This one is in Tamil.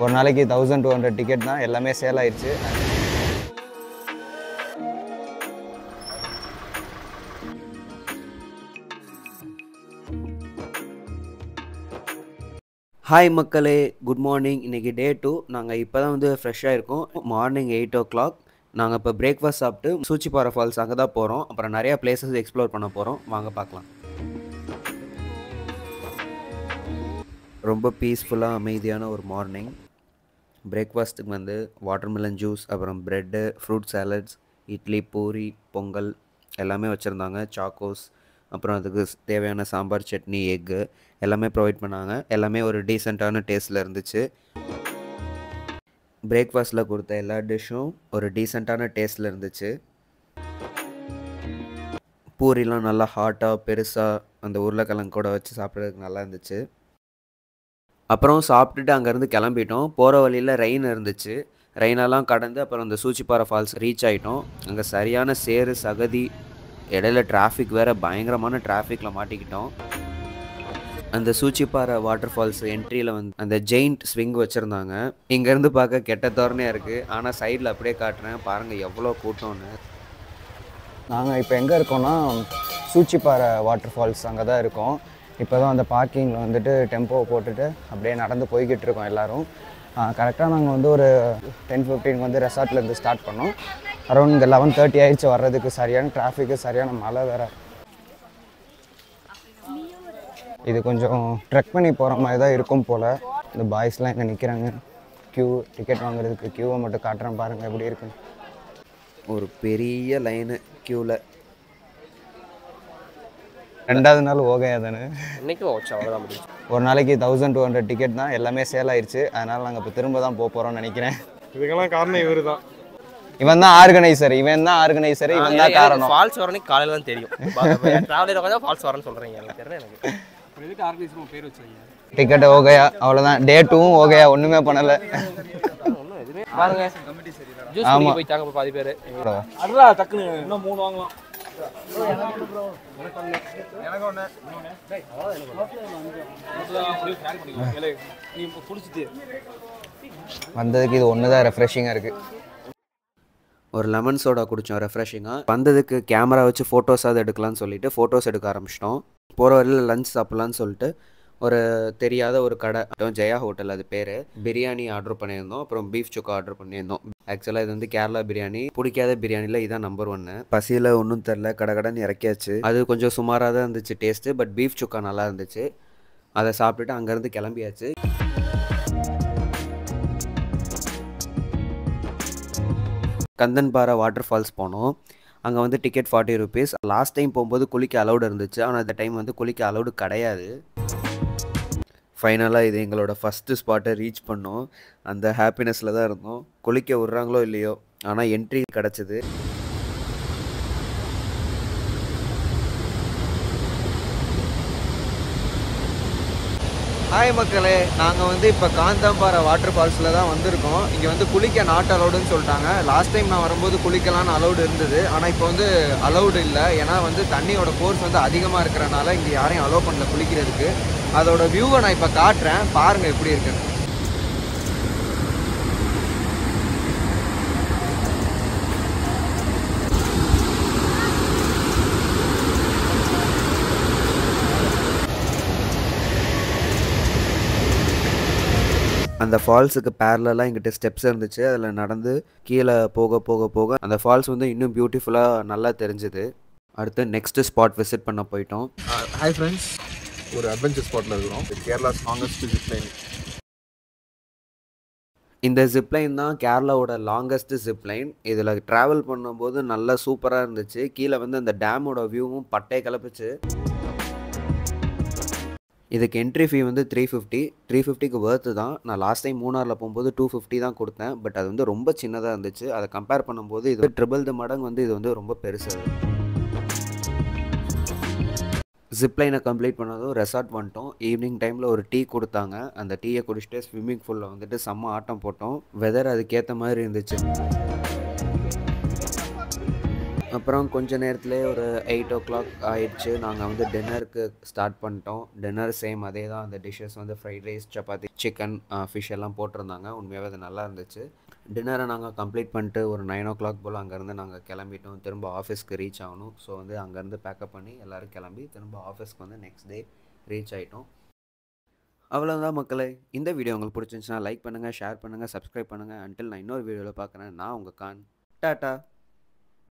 ஒரு நாளைக்கு தௌசண்ட் டூ ஹண்ட்ரட் டிக்கெட் தான் எல்லாமே சேல் ஆயிடுச்சு ஹாய் மக்களே குட் மார்னிங் இன்றைக்கி டே டூ நாங்கள் இப்போ தான் வந்து ஃப்ரெஷ்ஷாக இருக்கோம் மார்னிங் எயிட் ஓ கிளாக் நாங்கள் இப்போ பிரேக்ஃபாஸ்ட் சாப்பிட்டு சூச்சிப்பாறை ஃபால்ஸ் அங்கே தான் போகிறோம் அப்புறம் நிறையா பிளேசஸ் எக்ஸ்ப்ளோர் பண்ண போகிறோம் வாங்க பார்க்கலாம் ரொம்ப பீஸ்ஃபுல்லாக அமைதியான ஒரு மார்னிங் பிரேக்ஃபாஸ்ட்டுக்கு வந்து வாட்டர்மெலன் ஜூஸ் அப்புறம் bread fruit salads idli puri pongal எல்லாமே வச்சுருந்தாங்க சாக்கோஸ் அப்புறம் அதுக்கு ஸ்- தேவையான சாம்பார் சட்னி எக்கு எல்லாமே ப்ரொவைட் பண்ணாங்க எல்லாமே ஒரு டீசெண்டான டேஸ்ட்டில் இருந்துச்சு பிரேக்ஃபாஸ்ட்டில் கொடுத்த எல்லா டிஷ்ஷும் ஒரு டீசெண்டான டேஸ்ட்டில் இருந்துச்சு பூரிலாம் நல்லா ஹாட்டாக பெருசாக அந்த உருளைக்கிழங்கு கூட வச்சு சாப்பிட்றதுக்கு நல்லா இருந்துச்சு அப்புறம் சாப்பிட்டுட்டு அங்கேருந்து கிளம்பிட்டோம் போகிற வழியில் ரெயின் இருந்துச்சு ரெயினெல்லாம் கடந்து அப்புறம் அந்த சூச்சிப்பாறை ஃபால்ஸ் ரீச் ஆகிட்டோம் அங்கே சரியான சேறு சகதி இடையில டிராஃபிக் வேறு பயங்கரமான டிராஃபிக்கில் மாட்டிக்கிட்டோம் அந்த சூச்சிப்பாறை வாட்டர் ஃபால்ஸ் என்ட்ரியில் வந்து அந்த ஜெயிண்ட் ஸ்விங் வச்சுருந்தாங்க இங்கேருந்து பார்க்க கெட்ட தோரணையாக இருக்குது ஆனால் சைடில் அப்படியே காட்டுறேன் பாருங்கள் எவ்வளோ கூட்டம்னு நாங்கள் இப்போ எங்கே இருக்கோம்னா சூச்சிப்பாறை வாட்டர் ஃபால்ஸ் அங்கே தான் இருக்கோம் இப்போ தான் அந்த பார்க்கிங்கில் வந்துட்டு டெம்போவை போட்டுட்டு அப்படியே நடந்து போய்கிட்டு இருக்கோம் எல்லோரும் கரெக்டாக நாங்கள் வந்து ஒரு டென் ஃபிஃப்டீன் வந்து ரெசார்ட்லேருந்து ஸ்டார்ட் பண்ணோம் அரௌண்ட் இந்த லெவன் தேர்ட்டி ஆயிடுச்சு வர்றதுக்கு சரியான டிராஃபிக்கு சரியான மழை வேறு இது கொஞ்சம் ட்ரெக் பண்ணி போகிற மாதிரி தான் இருக்கும் போல் இந்த பாய்ஸ்லாம் இங்கே நிற்கிறாங்க க்யூ டிக்கெட் வாங்குறதுக்கு க்யூவை மட்டும் காட்டுறேன் பாருங்கள் எப்படி இருக்குன்னு ஒரு பெரிய லைனு க்யூவில் ரெண்டாவது நாள் ஓகையா தானே இன்னைக்கும் வச்சு அவ்வளோதான் முடியும் ஒரு நாளைக்கு தௌசண்ட் டூ ஹண்ட்ரட் டிக்கெட் தான் எல்லாமே சேல் ஆயிடுச்சு அதனால் நாங்கள் இப்போ திரும்ப தான் போக போகிறோம்னு நினைக்கிறேன் இதுக்கெல்லாம் காரணம் இவரு தான் இவன் தான் ஆர்கனைசர் இவன் தான் ஆர்கனைசர் இவன் தான் காரணம் ஃபால்ஸ் வரணும் காலையில் தான் தெரியும் ட்ராவலில் உட்காந்து ஃபால்ஸ் வரேன்னு சொல்கிறீங்க எனக்கு தெரியல எனக்கு எதுக்கு ஆர்கனைசர் பேர் வச்சாங்க டிக்கெட் ஓகையா அவ்வளோதான் டே டூவும் ஓகையா ஒன்றுமே பண்ணலை ஒன்றும் எதுவுமே பாருங்க ஜூஸ் குடிக்க போயிட்டாங்க இப்போ பாதி பேர் அட்ரா டக்குனு இன்னும் மூணு வாங்கலாம் நீ இப்போ குடிச்சிட்டு வந்ததுக்கு இது ஒன்று தான் ரெஃப்ரெஷிங்காக இருக்குது ஒரு லெமன் சோடா குடித்தோம் ரெஃப்ரெஷிங்காக வந்ததுக்கு கேமரா வச்சு ஃபோட்டோஸாவது எடுக்கலாம்னு சொல்லிட்டு ஃபோட்டோஸ் எடுக்க ஆரம்பிச்சிட்டோம் போகிற வரையில் லஞ்ச் சாப்பிட்லான்னு சொல்லிட்டு ஒரு தெரியாத ஒரு கடை அப்புறம் ஜெயா ஹோட்டல் அது பேர் பிரியாணி ஆர்டர் பண்ணியிருந்தோம் அப்புறம் பீஃப் சுக்கா ஆர்டர் பண்ணியிருந்தோம் ஆக்சுவலாக இது வந்து கேரளா பிரியாணி பிடிக்காத பிரியாணியில் இதான் நம்பர் ஒன்று பசியில் ஒன்றும் தெரில கடை கடைன்னு இறக்கியாச்சு அது கொஞ்சம் சுமாராக தான் இருந்துச்சு டேஸ்ட்டு பட் பீஃப் சுக்கா நல்லா இருந்துச்சு அதை சாப்பிட்டுட்டு அங்கேருந்து கிளம்பியாச்சு கந்தன்பாறை வாட்டர் ஃபால்ஸ் போனோம் அங்கே வந்து ticket forty rupees last time போகும்போது குளிக்க அலௌடு இருந்துச்சு ஆனால் இந்த டைம் வந்து குளிக்க அலௌடு கிடையாது ஃபைனலாக இது எங்களோட ஃபஸ்ட்டு ஸ்பாட்டை ரீச் பண்ணோம் அந்த ஹாப்பினஸில் தான் இருந்தோம் குளிக்க விட்றாங்களோ இல்லையோ ஆனால் என்ட்ரி கிடச்சிது ஹாய் மக்களே நாங்கள் வந்து இப்போ காந்தாம்பாறை வாட்டர் ஃபால்ஸில் தான் வந்திருக்கோம் இங்கே வந்து குளிக்க நாட் அலௌடுன்னு சொல்லிட்டாங்க லாஸ்ட் டைம் நான் வரும்போது குளிக்கலாம்னு அலௌடு இருந்தது ஆனால் இப்போ வந்து அலௌடு இல்லை ஏன்னா வந்து தண்ணியோட ஃபோர்ஸ் வந்து அதிகமாக இருக்கிறனால இங்கே யாரையும் அலோவ் பண்ணல குளிக்கிறதுக்கு அதோட வியூவை நான் இப்போ காட்டுறேன் பாருங்கள் எப்படி இருக்குன்னு அந்த ஃபால்ஸுக்கு பேரலாக எங்கிட்ட ஸ்டெப்ஸ் இருந்துச்சு அதில் நடந்து கீழே போக போக போக அந்த ஃபால்ஸ் வந்து இன்னும் பியூட்டிஃபுல்லாக நல்லா தெரிஞ்சுது அடுத்து நெக்ஸ்ட் ஸ்பாட் விசிட் பண்ண போயிட்டோம் ஹாய் ஃப்ரெண்ட்ஸ் ஒரு அட்வென்ச்சர் ஸ்பாட்டில் இருக்கிறோம் கேரளா ஸ்ட்ராங்கஸ்ட் ஜிப் லைன் இந்த ஜிப்லைன் தான் கேரளாவோட லாங்கஸ்ட் ஜிப்லைன் இதில் ட்ராவல் பண்ணும்போது நல்லா சூப்பராக இருந்துச்சு கீழே வந்து அந்த டேமோட வியூவும் பட்டை கிளப்பிச்சு இதுக்கு என்ட்ரி ஃபீ வந்து த்ரீ ஃபிஃப்டி த்ரீ ஃபிஃப்டிக்கு ஒர்த்து தான் நான் லாஸ்ட் டைம் மூணாரில் போகும்போது டூ ஃபிஃப்டி தான் கொடுத்தேன் பட் அது வந்து ரொம்ப சின்னதாக இருந்துச்சு அதை கம்பேர் பண்ணும்போது இது ட்ரிபிள் த மடங்கு வந்து இது வந்து ரொம்ப பெருசு ஜிப்லைனை கம்ப்ளீட் பண்ணதும் ரெசார்ட் வந்துட்டோம் ஈவினிங் டைமில் ஒரு டீ கொடுத்தாங்க அந்த டீயை குடிச்சிட்டு ஸ்விம்மிங் பூலில் வந்துட்டு செம்ம ஆட்டம் போட்டோம் வெதர் அதுக்கேற்ற மாதிரி இருந்துச்சு அப்புறம் கொஞ்ச நேரத்துலேயே ஒரு எயிட் ஓ கிளாக் ஆயிடுச்சு நாங்கள் வந்து டின்னருக்கு ஸ்டார்ட் பண்ணிட்டோம் டின்னர் சேம் அதே தான் அந்த டிஷ்ஷஸ் வந்து fried rice chapati chicken fish எல்லாம் போட்டிருந்தாங்க உண்மையாகவே அது நல்லா இருந்துச்சு டின்னரை நாங்கள் கம்ப்ளீட் பண்ணிட்டு ஒரு நைன் ஓ கிளாக் போல் அங்கேருந்து நாங்கள் கிளம்பிட்டோம் திரும்ப ஆஃபீஸ்க்கு ரீச் ஆகணும் ஸோ வந்து அங்கேருந்து பேக்கப் பண்ணி எல்லோரும் கிளம்பி திரும்ப ஆஃபீஸ்க்கு வந்து நெக்ஸ்ட் டே ரீச் ஆகிட்டோம் அவ்வளோதான் மக்களே இந்த வீடியோ உங்களுக்கு பிடிச்சிருந்துச்சுன்னா லைக் பண்ணுங்கள் ஷேர் பண்ணுங்கள் சப்ஸ்கிரைப் பண்ணுங்கள் அன்டில் நான் இன்னொரு வீடியோவில் பார்க்குறேன் நான் உங்கள் கான் டாட்டா